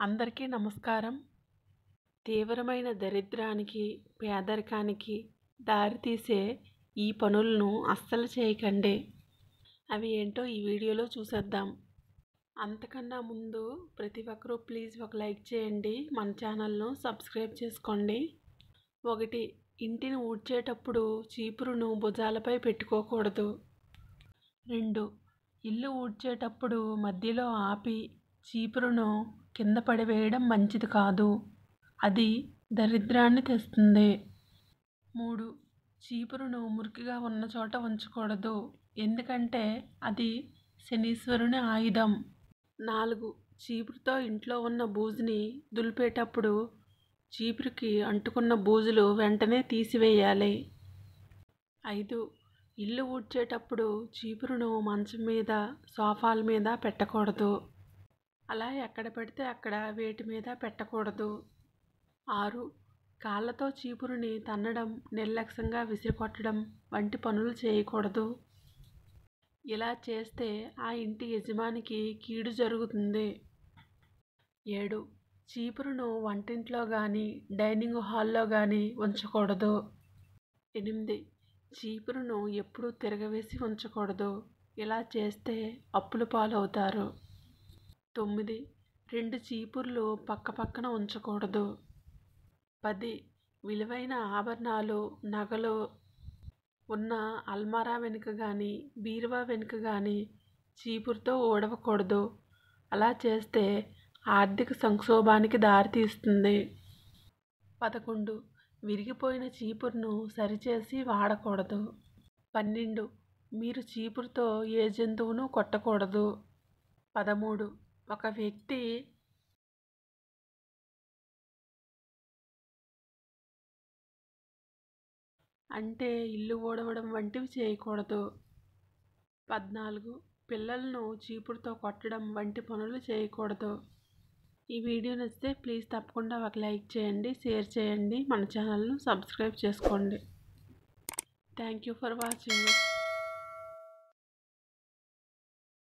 అందరికీ నమస్కారం తీవ్రమైన దరిద్రానికి పేదరికానికి దారితీసే ఈ పనులను అస్సలు చేయకండి అవి ఏంటో ఈ వీడియోలో చూసేద్దాం అంతకన్నా ముందు ప్రతి ఒక్కరూ ప్లీజ్ ఒక లైక్ చేయండి మన ఛానల్ను సబ్స్క్రైబ్ చేసుకోండి ఒకటి ఇంటిని ఊడ్చేటప్పుడు చీపురును భుజాలపై పెట్టుకోకూడదు రెండు ఇల్లు ఊడ్చేటప్పుడు మధ్యలో ఆపి చీపురును కింద పడివేయడం మంచిది కాదు అది దరిద్రాన్ని తెస్తుంది మూడు చీపురును మురికిగా ఉన్న చోట ఉంచకూడదు ఎందుకంటే అది శనీశ్వరుని ఆయుధం నాలుగు చీపురుతో ఇంట్లో ఉన్న బూజుని దులిపేటప్పుడు చీపురుకి అంటుకున్న బూజులు వెంటనే తీసివేయాలి ఐదు ఇల్లు ఊడ్చేటప్పుడు చీపురును మంచం మీద సోఫాల మీద పెట్టకూడదు అలా ఎక్కడ పెడితే అక్కడ వేటి మీద పెట్టకూడదు ఆరు కాళ్ళతో చీపురుని తన్నడం నిర్లక్ష్యంగా విసిరికొట్టడం వంటి పనులు చేయకూడదు ఇలా చేస్తే ఆ ఇంటి యజమానికి కీడు జరుగుతుంది ఏడు చీపురును వంటింట్లో కానీ డైనింగ్ హాల్లో కానీ ఉంచకూడదు ఎనిమిది చీపురును ఎప్పుడూ తిరగవేసి ఉంచకూడదు ఇలా చేస్తే అప్పుల పాలవుతారు తొమ్మిది రెండు చీపుర్లు పక్క పక్కన ఉంచకూడదు పది విలువైన ఆభరణాలు నగలు ఉన్న అల్మారా వెనుక కానీ బీరువా వెనుక కానీ చీపురుతో ఊడవకూడదు అలా చేస్తే ఆర్థిక సంక్షోభానికి దారితీస్తుంది పదకొండు విరిగిపోయిన చీపురును సరిచేసి వాడకూడదు పన్నెండు మీరు చీపురుతో ఏ జంతువును కొట్టకూడదు పదమూడు ఒక వ్యక్తి అంటే ఇల్లు ఊడవడం వంటివి చేయకూడదు పద్నాలుగు పిల్లలను చీపురుతో కొట్టడం వంటి పనులు చేయకూడదు ఈ వీడియో నచ్చితే ప్లీజ్ తప్పకుండా ఒక లైక్ చేయండి షేర్ చేయండి మన ఛానల్ను సబ్స్క్రైబ్ చేసుకోండి థ్యాంక్ యూ ఫర్ వాచింగ్